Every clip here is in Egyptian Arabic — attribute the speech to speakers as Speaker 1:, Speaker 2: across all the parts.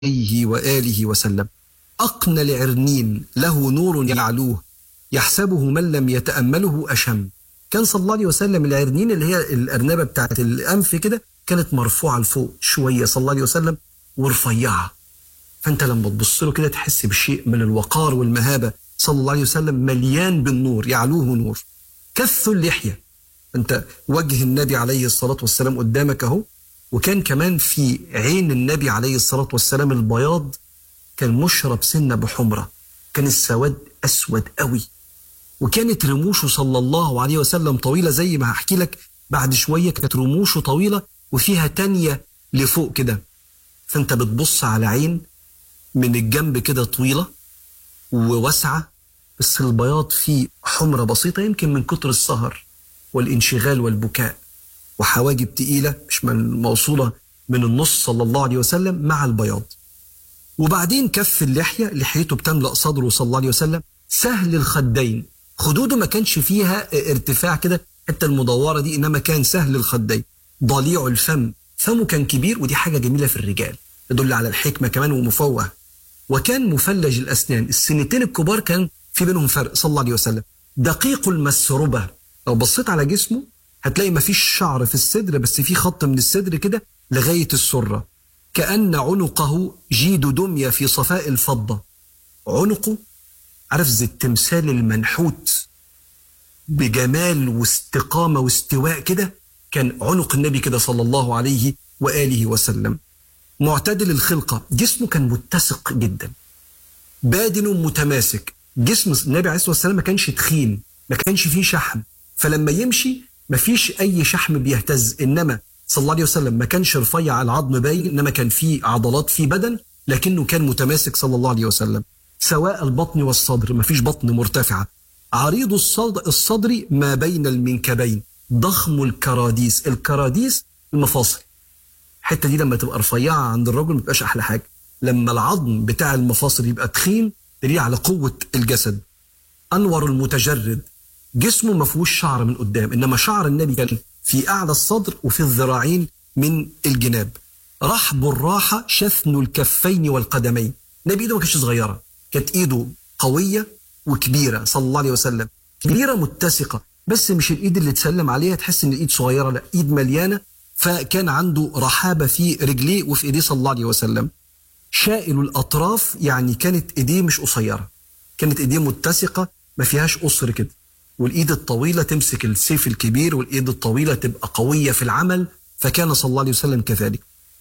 Speaker 1: عليه وآله وسلم أقنى العرنين له نور يعلوه يحسبه من لم يتأمله أشم كان صلى الله عليه وسلم العرنين اللي هي الأرنبة بتاعت الأنف كده كانت مرفوعة لفوق شوية صلى الله عليه وسلم ورفيعة فأنت لما تبص له كده تحس بشيء من الوقار والمهابة صلى الله عليه وسلم مليان بالنور يعلوه نور كث اللحية أنت وجه النبي عليه الصلاة والسلام قدامك أهو وكان كمان في عين النبي عليه الصلاة والسلام البياض كان مشرب سنة بحمرة كان السواد أسود قوي وكانت رموشه صلى الله عليه وسلم طويلة زي ما هحكي لك بعد شوية كانت رموشه طويلة وفيها تانية لفوق كده فانت بتبص على عين من الجنب كده طويلة وواسعة بس البياض فيه حمرة بسيطة يمكن من كتر السهر والانشغال والبكاء وحواجب تقيلة مش من موصولة من النص صلى الله عليه وسلم مع البياض وبعدين كف اللحية لحيته بتملأ صدره صلى الله عليه وسلم سهل الخدين خدوده ما كانش فيها ارتفاع كده حتى المدورة دي إنما كان سهل الخدين ضليع الفم فمه كان كبير ودي حاجة جميلة في الرجال تدل على الحكمة كمان ومفوه وكان مفلج الأسنان السنتين الكبار كان في بينهم فرق صلى الله عليه وسلم دقيق المسربة لو بصيت على جسمه هتلاقي مفيش شعر في الصدر بس في خط من الصدر كده لغاية السرة كأن عنقه جيد دمية في صفاء الفضة عنقه عارف زي التمثال المنحوت بجمال واستقامة واستواء كده كان عنق النبي كده صلى الله عليه وآله وسلم معتدل الخلقة جسمه كان متسق جدا بادن متماسك جسم النبي عليه الصلاة والسلام ما كانش تخين ما كانش فيه شحم فلما يمشي ما فيش أي شحم بيهتز إنما صلى الله عليه وسلم ما كانش رفيع العظم باين إنما كان فيه عضلات في بدن لكنه كان متماسك صلى الله عليه وسلم سواء البطن والصدر ما فيش بطن مرتفعة عريض الصدر, الصدر ما بين المنكبين ضخم الكراديس الكراديس المفاصل الحته دي لما تبقى رفيعه عند الرجل ما بتبقاش احلى حاجه لما العظم بتاع المفاصل يبقى تخين دليل على قوه الجسد انور المتجرد جسمه ما فيهوش شعر من قدام انما شعر النبي كان في اعلى الصدر وفي الذراعين من الجناب رحب الراحه شثن الكفين والقدمين النبي ايده ما كانتش صغيره كانت ايده قويه وكبيره صلى الله عليه وسلم كبيره متسقه بس مش الايد اللي تسلم عليها تحس ان الايد صغيره لا ايد مليانه فكان عنده رحابه في رجليه وفي ايديه صلى الله عليه وسلم شائل الاطراف يعني كانت ايديه مش قصيره كانت ايديه متسقه ما فيهاش قصر كده والايد الطويله تمسك السيف الكبير والايد الطويله تبقى قويه في العمل فكان صلى الله عليه وسلم كذلك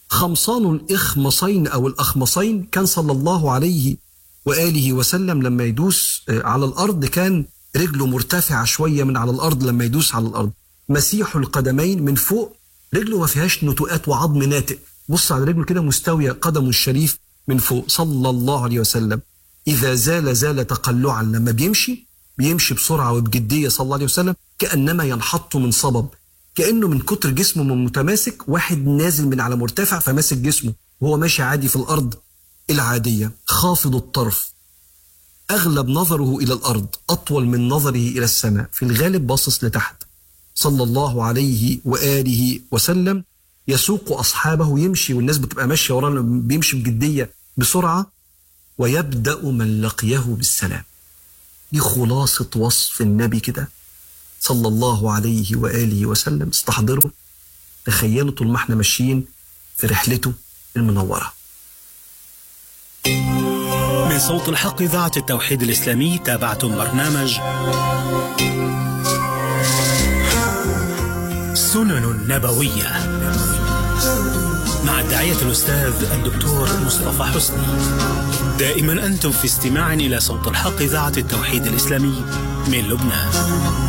Speaker 1: خمصان الاخمصين او الاخمصين كان صلى الله عليه واله وسلم لما يدوس على الارض كان رجله مرتفعه شويه من على الارض لما يدوس على الارض مسيح القدمين من فوق رجله ما فيهاش نتوءات وعظم ناتئ بص على رجله كده مستويه قدمه الشريف من فوق صلى الله عليه وسلم اذا زال زال تقلعا لما بيمشي بيمشي بسرعه وبجديه صلى الله عليه وسلم كانما ينحط من صبب كانه من كتر جسمه من متماسك واحد نازل من على مرتفع فماسك جسمه وهو ماشي عادي في الارض العاديه خافض الطرف اغلب نظره الى الارض اطول من نظره الى السماء في الغالب باصص لتحت صلى الله عليه واله وسلم يسوق اصحابه يمشي والناس بتبقى ماشيه وراه بيمشي بجديه بسرعه ويبدا من لقيه بالسلام دي خلاصه وصف النبي كده صلى الله عليه واله وسلم استحضروا تخيلوا طول ما احنا ماشيين في رحلته المنوره
Speaker 2: من صوت الحق إذاعة التوحيد الإسلامي تابعتم برنامج سنن نبوية مع الداعية الأستاذ الدكتور مصطفى حسني دائما أنتم في استماع إلى صوت الحق إذاعة التوحيد الإسلامي من لبنان